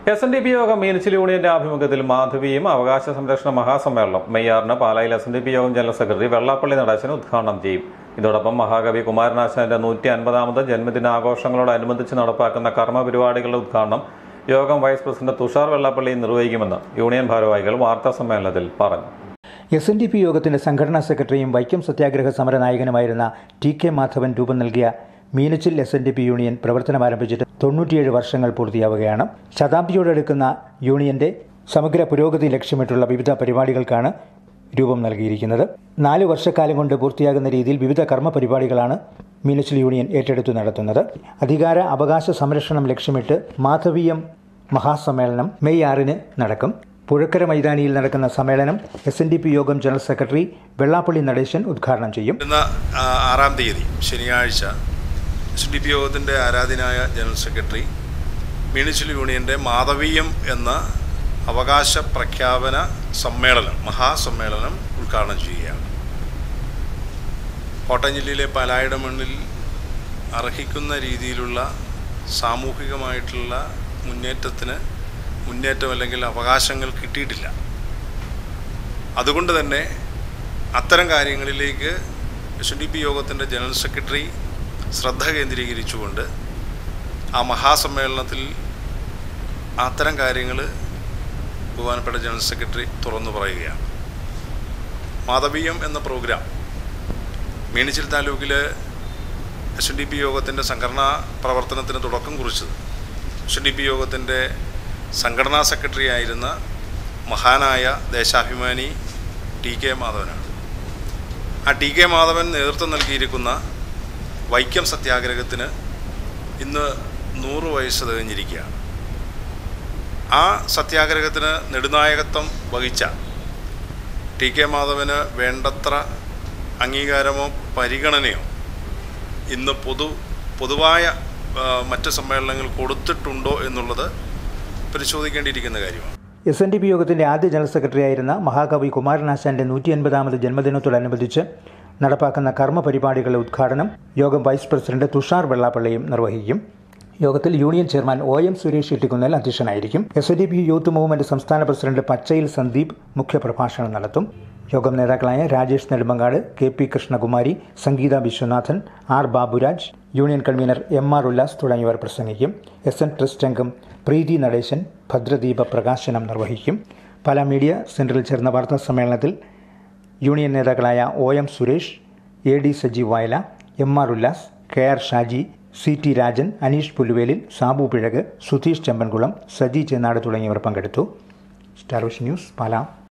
S N D P യോഗം മീനച്ചിൽ യൂണിയന്റെ ആഭിമുഖ്യത്തിൽ മാധവിയും അവകാശ സംരക്ഷണ മഹാസമ്മേളനം മെയ്യാറിന് പാലായിൽ S N D P Yogam general secretary Vellappally Natesan ഉദ്ഘാടനം ചെയ്യും ഇതോടൊപ്പം മഹാകവി കുമാരനാശാന്റെ നൂറ്റി അൻപതാമത് ജന്മദിനാഘോഷങ്ങളോടനുബന്ധിച്ച് നടപ്പാക്കുന്ന കർമ്മ പരിപാടികളുടെ ഉദ്ഘാടനം യോഗം വൈസ് പ്രസിഡന്റ് തുഷാർ വെള്ളാപ്പള്ളി നിർവഹിക്കുമെന്ന് യൂണിയൻ ഭാരവാഹികൾ വാർത്താ സമ്മേളനത്തിൽ പറഞ്ഞു എസ് എൻ ഡി പി യോഗത്തിന്റെ സംഘടനാ സെക്രട്ടറിയും വൈക്കം സത്യാഗ്രഹ സമര നായകനുമായിരുന്ന ടി കെ മാധവൻ രൂപം നൽകിയ Meenachil S N D P union പ്രവർത്തനം ആരംഭിച്ചിട്ട് തൊണ്ണൂറ്റിയേഴ് വർഷങ്ങൾ പൂർത്തിയാവുകയാണ് ശതാബ്ദിയോടടുക്കുന്ന യൂണിയന്റെ സമഗ്ര പുരോഗതി ലക്ഷ്യമിട്ടുള്ള വിവിധ പരിപാടികൾക്കാണ് രൂപം നൽകിയിരിക്കുന്നത് നാല് വർഷക്കാലം കൊണ്ട് പൂർത്തിയാകുന്ന രീതിയിൽ വിവിധ കർമ്മ പരിപാടികളാണ് മീനച്ചിൽ യൂണിയൻ ഏറ്റെടുത്തു നടത്തുന്നത് അധികാര അവകാശ സംരക്ഷണം ലക്ഷ്യമിട്ട് മാധവീയം മഹാസമ്മേളനം മെയ് ആറിന് നടക്കും പുഴക്കര മൈതാനിയിൽ നടക്കുന്ന സമ്മേളനം S N D P Yogam general secretary Vellappally Natesan ഉദ്ഘാടനം ചെയ്യും വരുന്ന ആ, ആറാം തീയതി ശനിയാഴ്ച എസ് ഡി പി യോഗത്തിൻ്റെ ആരാധനായ ജനറൽ സെക്രട്ടറി മീനച്ചിൽ യൂണിയൻ്റെ മാധവീയം എന്ന അവകാശ പ്രഖ്യാപന സമ്മേളനം മഹാസമ്മേളനം ഉദ്ഘാടനം ചെയ്യുകയാണ് കോട്ടയം ജില്ലയിലെ പാലായുടെ മണ്ണിൽ അർഹിക്കുന്ന രീതിയിലുള്ള സാമൂഹികമായിട്ടുള്ള മുന്നേറ്റത്തിന് മുന്നേറ്റം അല്ലെങ്കിൽ അവകാശങ്ങൾ കിട്ടിയിട്ടില്ല അതുകൊണ്ട് തന്നെ അത്തരം കാര്യങ്ങളിലേക്ക് എസ് ഡി പി യോഗത്തിൻ്റെ ജനറൽ സെക്രട്ടറി ശ്രദ്ധ കേന്ദ്രീകരിച്ചുകൊണ്ട് ആ മഹാസമ്മേളനത്തിൽ അത്തരം കാര്യങ്ങൾ ബഹുമാനപ്പെട്ട ജനറൽ സെക്രട്ടറി തുറന്നു പറയുകയാണ് മാധവീയം എന്ന പ്രോഗ്രാം മീനച്ചിൽ താലൂക്കിൽ എസ് ഡി പി യോഗത്തിൻ്റെ സംഘടനാ പ്രവർത്തനത്തിന് തുടക്കം കുറിച്ചത് എസ് ഡി പി യോഗത്തിൻ്റെ സംഘടനാ സെക്രട്ടറി ആയിരുന്ന മഹാനായ ദേശാഭിമാനി ടി കെ മാധവനാണ് ആ ടി കെ മാധവൻ നേതൃത്വം നൽകിയിരിക്കുന്ന വൈക്കം സത്യാഗ്രഹത്തിന് ഇന്ന് നൂറ് വയസ്സ് തികഞ്ഞിരിക്കുകയാണ് ആ സത്യാഗ്രഹത്തിന് നെടുനായകത്വം വഹിച്ച ടി കെ മാധവന് വേണ്ടത്ര അംഗീകാരമോ പരിഗണനയോ ഇന്ന് പൊതു പൊതുവായ ആ, മറ്റ് സമ്മേളനങ്ങൾ കൊടുത്തിട്ടുണ്ടോ എന്നുള്ളത് പരിശോധിക്കേണ്ടിയിരിക്കുന്ന കാര്യമാണ് എസ് എൻ ഡി പി യോഗത്തിന്റെ ആദ്യ ജനറൽ സെക്രട്ടറി ആയിരുന്ന മഹാകവി കുമാരനാശാന്റെ നൂറ്റി അൻപതാമത് ജന്മദിനത്തോടനുബന്ധിച്ച് നടപ്പാക്കുന്ന കർമ്മ പരിപാടികളുടെ ഉദ്ഘാടനം യോഗം വൈസ് പ്രസിഡന്റ് തുഷാർ വെള്ളാപ്പള്ളിയും നിർവഹിക്കും യോഗത്തിൽ union chairman O M Suresh Ittikkunnel അധ്യക്ഷനായിരിക്കും S N D P youth movement സംസ്ഥാന പ്രസിഡന്റ് പച്ചയിൽ സന്ദീപ് മുഖ്യപ്രഭാഷണം നടത്തും യോഗം നേതാക്കളായ Rajesh Nedumangad K P Krishnakumari Sangeetha Viswanathan R Baburaj union convener M R Ullas തുടങ്ങിയവർ പ്രസംഗിക്കും എസ് എൻ ട്രസ്റ്റ് അംഗം പ്രീതി നടേശൻ ഭദ്രദീപ പ്രകാശനം നിർവഹിക്കും പല മീഡിയ സെന്ററിൽ ചേർന്ന വാർത്താ സമ്മേളനത്തിൽ യൂണിയൻ നേതാക്കളായ O M Suresh A D Sajeev Vayala M R Ullas K R Shaji C T Rajan Aneesh Puluvelil Sabu Pizhaku Sudheesh Chempankulam Saji Chennad തുടങ്ങിയവർ പങ്കെടുത്തു സ്റ്റാർ വിഷൻ ന്യൂസ് പാലാ